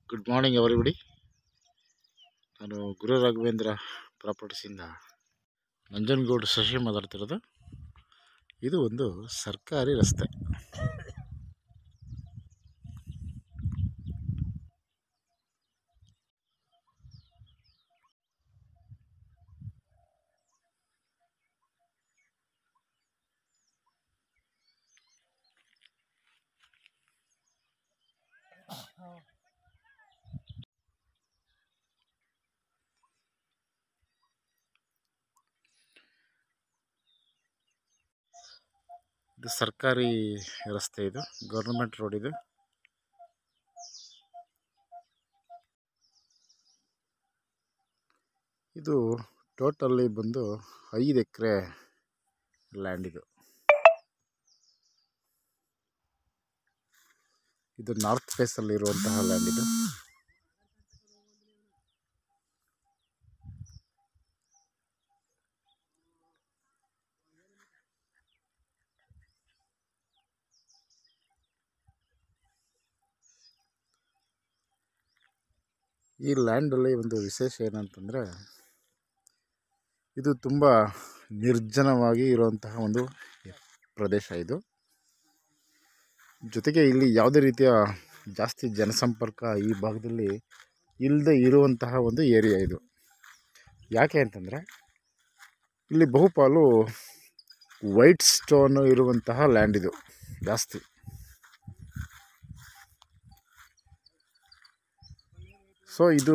good morning everybody ನಾನು ಗುರು ರಾಘವೇಂದ್ರ ಪ್ರಾಪರ್ಟೀಸಿಂದ ನಂಜನಗೂಡು ಶಶಿ ಮಾತಾಡ್ತಿರೋದು ಇದು ಒಂದು ಸರ್ಕಾರಿ ರಸ್ತೆ ಇದು ಸರ್ಕಾರಿ ರಸ್ತೆ ಇದು ಗೌರ್ಮೆಂಟ್ ರೋಡ್ ಇದು ಇದು ಟೋಟಲಿ ಬಂದು ಐದು ಎಕರೆ ಲ್ಯಾಂಡ್ ಇದು ಇದು ನಾರ್ತ್ ಫೇಸಲ್ಲಿ ಇರುವಂತಹ ಲ್ಯಾಂಡ್ ಇದು ಈ ಲ್ಯಾಂಡಲ್ಲಿ ಒಂದು ವಿಶೇಷ ಏನಂತಂದರೆ ಇದು ತುಂಬ ನಿರ್ಜನವಾಗಿ ಇರುವಂತಹ ಒಂದು ಪ್ರದೇಶ ಇದು ಜೊತೆಗೆ ಇಲ್ಲಿ ಯಾವುದೇ ರೀತಿಯ ಜಾಸ್ತಿ ಜನಸಂಪರ್ಕ ಈ ಭಾಗದಲ್ಲಿ ಇಲ್ಲದೆ ಇರುವಂತಹ ಒಂದು ಏರಿಯಾ ಇದು ಯಾಕೆ ಅಂತಂದರೆ ಇಲ್ಲಿ ಬಹುಪಾಲು ವೈಟ್ ಸ್ಟೋನ್ ಇರುವಂತಹ ಲ್ಯಾಂಡ್ ಇದು ಜಾಸ್ತಿ ಸೊ ಇದು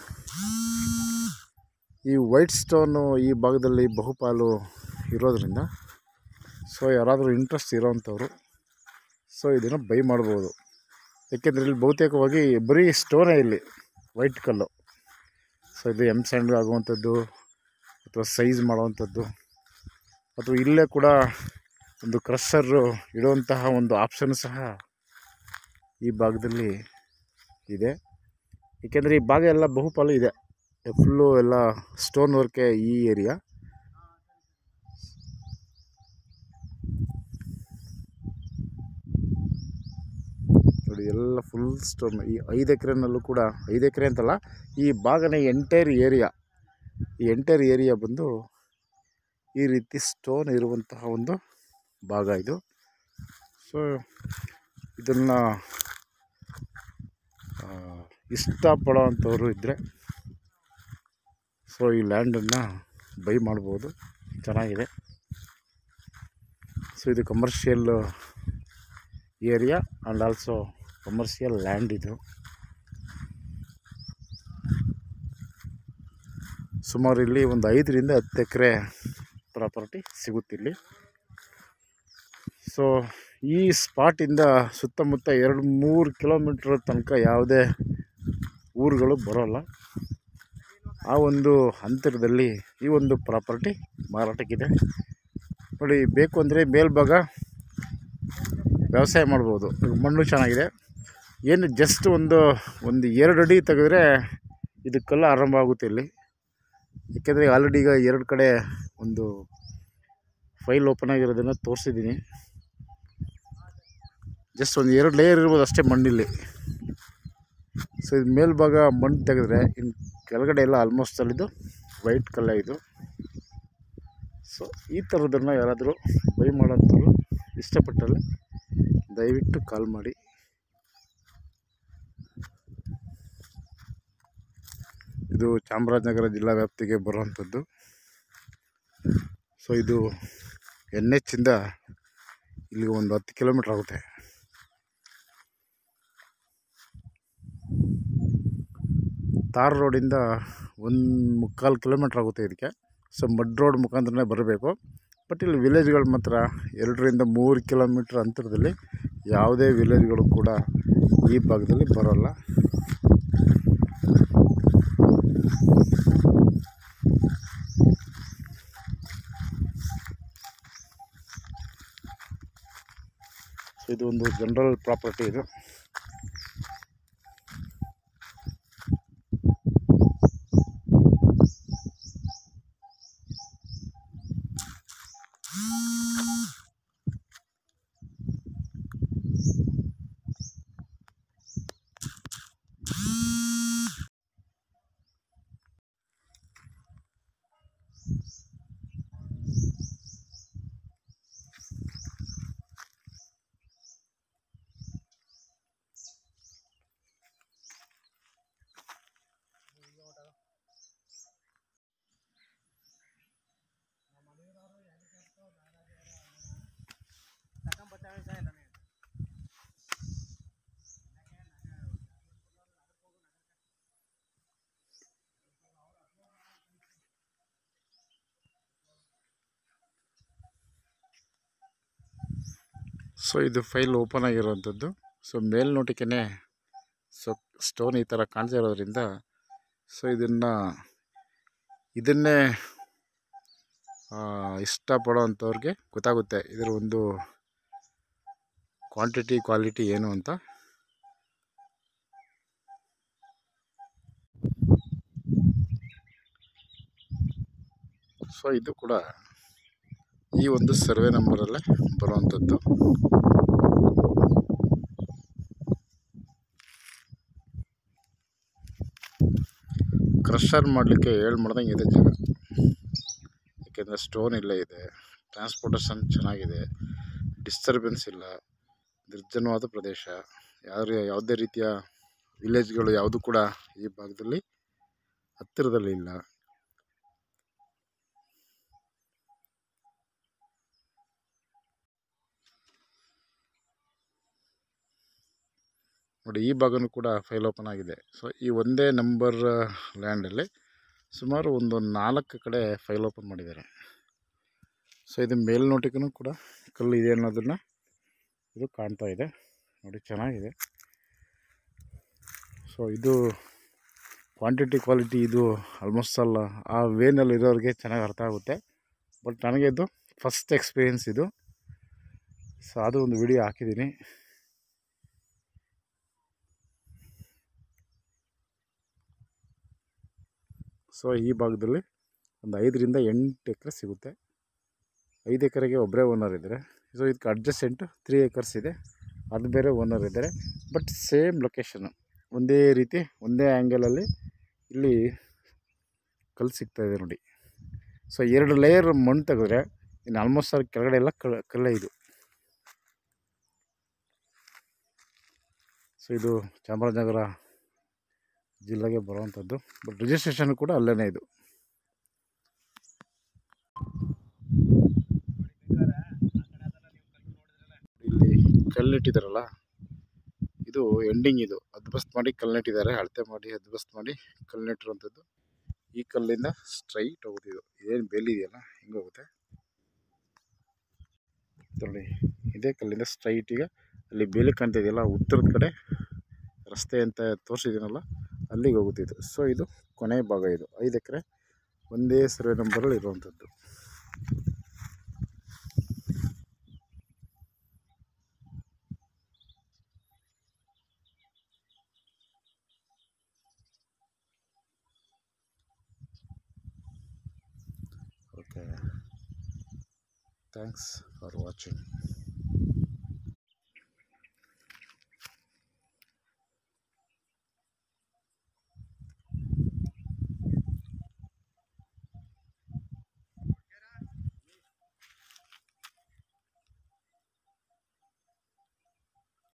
ಈ ವೈಟ್ ಸ್ಟೋನು ಈ ಭಾಗದಲ್ಲಿ ಬಹುಪಾಲು ಇರೋದ್ರಿಂದ ಸೊ ಯಾರಾದರೂ ಇಂಟ್ರೆಸ್ಟ್ ಇರೋವಂಥವ್ರು ಸೊ ಇದನ್ನು ಬೈ ಮಾಡ್ಬೋದು ಏಕೆಂದರೆ ಇಲ್ಲಿ ಬಹುತೇಕವಾಗಿ ಬರೀ ಸ್ಟೋನೇ ಇಲ್ಲಿ ವೈಟ್ ಕಲ್ಲು ಸೊ ಇದು ಎಮ್ ಸ್ಯಾಂಡ್ ಆಗುವಂಥದ್ದು ಅಥವಾ ಸೈಜ್ ಮಾಡುವಂಥದ್ದು ಅಥವಾ ಇಲ್ಲೇ ಕೂಡ ಒಂದು ಕ್ರಷರು ಇಡುವಂತಹ ಒಂದು ಆಪ್ಷನ್ ಸಹ ಈ ಭಾಗದಲ್ಲಿ ಇದೆ ಏಕೆಂದರೆ ಈ ಭಾಗ ಎಲ್ಲ ಬಹುಪಾಲು ಇದೆ ಫುಲ್ಲು ಎಲ್ಲ ಸ್ಟೋನ್ ವರ್ಕೆ ಈ ಏರಿಯಾ ನೋಡಿ ಎಲ್ಲ ಫುಲ್ ಸ್ಟೋನ್ ಈ ಐದು ಎಕರೆನಲ್ಲೂ ಕೂಡ ಐದು ಎಕರೆ ಅಂತಲ್ಲ ಈ ಭಾಗನ ಎಂಟೈರ್ ಏರಿಯಾ ಈ ಎಂಟೈರ್ ಏರಿಯಾ ಬಂದು ಈ ರೀತಿ ಸ್ಟೋನ್ ಇರುವಂತಹ ಒಂದು ಭಾಗ ಇದು ಸೊ ಇದನ್ನು ಇಷ್ಟಪಡೋ ಅಂಥವ್ರು ಇದ್ದರೆ ಸೊ ಈ ಲ್ಯಾಂಡನ್ನು ಬೈ ಮಾಡ್ಬೋದು ಚೆನ್ನಾಗಿದೆ ಸೊ ಇದು commercial area and also commercial land ಇದು ಸುಮಾರು ಇಲ್ಲಿ ಒಂದು ಐದರಿಂದ ಹತ್ತು ಎಕರೆ ಪ್ರಾಪರ್ಟಿ ಸಿಗುತ್ತಿಲ್ಲಿ ಸೊ ಈ ಸ್ಪಾಟಿಂದ ಸುತ್ತಮುತ್ತ ಎರಡು ಮೂರು ಕಿಲೋಮೀಟ್ರ್ ತನಕ ಯಾವುದೇ ಊರುಗಳು ಬರೋಲ್ಲ ಆ ಒಂದು ಅಂತರದಲ್ಲಿ ಈ ಒಂದು ಪ್ರಾಪರ್ಟಿ ಮಾರಾಟಕ್ಕಿದೆ ನೋಡಿ ಬೇಕು ಅಂದರೆ ಮೇಲ್ಭಾಗ ವ್ಯವಸಾಯ ಮಾಡ್ಬೋದು ಮಣ್ಣು ಚೆನ್ನಾಗಿದೆ ಏನು ಜಸ್ಟ್ ಒಂದು ಒಂದು ಎರಡು ಅಡಿ ತೆಗೆದ್ರೆ ಇದಕ್ಕೆಲ್ಲ ಆರಂಭ ಆಗುತ್ತೆ ಇಲ್ಲಿ ಏಕೆಂದರೆ ಆಲ್ರೆಡಿ ಈಗ ಎರಡು ಕಡೆ ಒಂದು ಫೈಲ್ ಓಪನ್ ಆಗಿರೋದನ್ನು ತೋರಿಸಿದ್ದೀನಿ ಜಸ್ಟ್ ಒಂದು ಎರಡು ಲೇಯರ್ ಇರ್ಬೋದು ಅಷ್ಟೇ ಮಣ್ಣಿಲ್ಲಿ ಸೊ ಇದು ಮೇಲ್ಭಾಗ ಮಣ್ಣು ತೆಗೆದ್ರೆ ಇನ್ನು ಕೆಳಗಡೆ ಎಲ್ಲ ಆಲ್ಮೋಸ್ಟ್ ಅಲ್ಲಿದ್ದು ವೈಟ್ ಕಲ್ಲ ಇದು ಸೊ ಈ ಥರದನ್ನು ಯಾರಾದರೂ ಬೈ ಮಾಡೋಂಥವ್ರು ಇಷ್ಟಪಟ್ಟಲ್ಲಿ ದಯವಿಟ್ಟು ಕಾಲ್ ಮಾಡಿ ಇದು ಚಾಮರಾಜನಗರ ಜಿಲ್ಲಾ ವ್ಯಾಪ್ತಿಗೆ ಬರುವಂಥದ್ದು ಸೊ ಇದು ಎನ್ ಎಚ್ಚಿಂದ ಇಲ್ಲಿಗೆ ಒಂದು ಹತ್ತು ಕಿಲೋಮೀಟ್ರ್ ಆಗುತ್ತೆ ತಾರ್ ರೋಡಿಂದ ಒಂದು ಮುಕ್ಕಾಲು ಕಿಲೋಮೀಟ್ರ್ ಆಗುತ್ತೆ ಇದಕ್ಕೆ ಸೊ ಮಡ್ ರೋಡ್ ಮುಖಾಂತರನೇ ಬರಬೇಕು ಬಟ್ ಇಲ್ಲಿ ವಿಲೇಜ್ಗಳು ಮಾತ್ರ ಎರಡರಿಂದ ಮೂರು ಕಿಲೋಮೀಟ್ರ್ ಅಂತರದಲ್ಲಿ ಯಾವುದೇ ವಿಲೇಜ್ಗಳು ಕೂಡ ಈ ಭಾಗದಲ್ಲಿ ಬರೋಲ್ಲ ಸೊ ಇದು ಒಂದು ಜನರಲ್ ಪ್ರಾಪರ್ಟಿ ಇದು ಸೊ ಇದು ಫೈಲ್ ಓಪನ್ ಆಗಿರುವಂಥದ್ದು ಸೊ ಮೇಲ್ನೋಟಕ್ಕೆ ಸೊ ಸ್ಟೋನ್ ಈ ಥರ ಕಾಣ್ತಾ ಇರೋದ್ರಿಂದ ಸೊ ಇದನ್ನು ಇದನ್ನೇ ಆ, ಇಷ್ಟಪಡೋ ಅಂಥವ್ರಿಗೆ ಗೊತ್ತಾಗುತ್ತೆ ಇದರ ಒಂದು ಕ್ವಾಂಟಿಟಿ ಕ್ವಾಲಿಟಿ ಏನು ಅಂತ ಸೊ ಇದು ಕೂಡ ಈ ಒಂದು ಸರ್ವೆ ನಂಬರಲ್ಲೇ ಬರುವಂಥದ್ದು ಕ್ರಷರ್ ಮಾಡಲಿಕ್ಕೆ ಏಳು ಮಾಡ್ದಂಗೆ ಇದೆ ಜಾಗ ಯಾಕೆಂದರೆ ಸ್ಟೋನ್ ಇಲ್ಲೇ ಇದೆ ಟ್ರಾನ್ಸ್ಪೋರ್ಟೇಷನ್ ಚೆನ್ನಾಗಿದೆ ಡಿಸ್ಟರ್ಬೆನ್ಸ್ ಇಲ್ಲ ನಿರ್ಜನವಾದ ಪ್ರದೇಶ ಯಾರು ಯಾವುದೇ ರೀತಿಯ ವಿಲೇಜ್ಗಳು ಯಾವುದು ಕೂಡ ಈ ಭಾಗದಲ್ಲಿ ಹತ್ತಿರದಲ್ಲಿ ಇಲ್ಲ ನೋಡಿ ಈ ಭಾಗನೂ ಕೂಡ ಫೈಲ್ ಓಪನ್ ಆಗಿದೆ ಸೊ ಈ ಒಂದೇ ನಂಬರ್ ಲ್ಯಾಂಡಲ್ಲಿ ಸುಮಾರು ಒಂದು ನಾಲ್ಕು ಕಡೆ ಫೈಲ್ ಓಪನ್ ಮಾಡಿದ್ದಾರೆ ಸೊ ಇದು ಮೇಲ್ನೋಟಕ್ಕೂ ಕೂಡ ಕಲ್ಲು ಇದೆ ಅನ್ನೋದನ್ನು ಇದು ಕಾಣ್ತಾ ಇದೆ ನೋಡಿ ಚೆನ್ನಾಗಿದೆ ಸೊ ಇದು ಕ್ವಾಂಟಿಟಿ ಕ್ವಾಲಿಟಿ ಇದು ಆಲ್ಮೋಸ್ಟ್ ಅಲ್ಲ ಆ ವೇನಲ್ಲಿ ಇರೋರಿಗೆ ಚೆನ್ನಾಗಿ ಅರ್ಥ ಆಗುತ್ತೆ ಬಟ್ ನನಗೆ ಇದು ಫಸ್ಟ್ ಎಕ್ಸ್ಪೀರಿಯೆನ್ಸ್ ಇದು ಸೊ ಅದು ಒಂದು ವಿಡಿಯೋ ಹಾಕಿದ್ದೀನಿ ಸೊ ಈ ಭಾಗದಲ್ಲಿ ಒಂದು ಐದರಿಂದ ಎಂಟು ಎಕರೆ ಸಿಗುತ್ತೆ ಐದು ಎಕರೆಗೆ ಒಬ್ಬರೇ ಓನರ್ ಇದ್ದಾರೆ ಸೊ ಇದಕ್ಕೆ ಅಡ್ಜಸ್ಟೆಂಟು ತ್ರೀ ಏಕರ್ಸ್ ಇದೆ ಅದು ಬೇರೆ ಓನರ್ ಇದ್ದಾರೆ ಬಟ್ ಸೇಮ್ ಲೊಕೇಶನ್ನು ಒಂದೇ ರೀತಿ ಒಂದೇ ಆ್ಯಂಗಲಲ್ಲಿ ಇಲ್ಲಿ ಕಲ್ಲು ಸಿಗ್ತಾ ಇದೆ ನೋಡಿ ಸೊ ಎರಡು ಲೇಯರ್ ಮಣ್ಣು ತೆಗೆದ್ರೆ ಇನ್ನು ಆಲ್ಮೋಸ್ಟ್ ಅಲ್ಲಿ ಕೆಳಗಡೆ ಎಲ್ಲ ಕಲ್ ಕಲ್ಲೇ ಇದು ಸೊ ಇದು ಚಾಮರಾಜನಗರ ಜಿಲ್ಲೆಗೆ ಬರುವಂಥದ್ದು ಬಟ್ ರಿಜಿಸ್ಟ್ರೇಷನ್ ಕೂಡ ಅಲ್ಲೇ ಇದು ಇಲ್ಲಿ ಕಲ್ಲಿಟ್ಟಿದ್ದಾರಲ್ಲ ಇದು ಎಂಡಿಂಗ್ ಇದು ಅದ್ಬಸ್ತ್ ಮಾಡಿ ಕಲ್ಲಿಟ್ಟಿದ್ದಾರೆ ಅಳತೆ ಮಾಡಿ ಅದ್ಬಸ್ತ್ ಮಾಡಿ ಕಲ್ಲಿಟ್ಟಿರುವಂಥದ್ದು ಈ ಕಲ್ಲಿಂದ ಸ್ಟ್ರೈಟ್ ಹೋಗುತ್ತೆ ಇದು ಇದೇನು ಬೇಲಿದೆಯಲ್ಲ ಹಿಂಗೆ ಹೋಗುತ್ತೆ ನೋಡಿ ಇದೇ ಕಲ್ಲಿಂದ ಸ್ಟ್ರೈಟ್ ಈಗ ಅಲ್ಲಿ ಬೇಲಿ ಕಾಣ್ತಿದೆಯಲ್ಲ ಉತ್ತರದ ಕಡೆ ರಸ್ತೆ ಅಂತ ತೋರಿಸಿದ್ದೀನಲ್ಲ ಅಲ್ಲಿಗೆ ಹೋಗುತ್ತೆ ಇದು ಸೊ ಇದು ಕೊನೆ ಭಾಗ ಇದು ಐದು ಎಕರೆ ಒಂದೇ ಸರ್ವೆ ನಂಬರಲ್ಲಿ ಇರುವಂಥದ್ದು ಓಕೆ ಥ್ಯಾಂಕ್ಸ್ ಫಾರ್ ವಾಚಿಂಗ್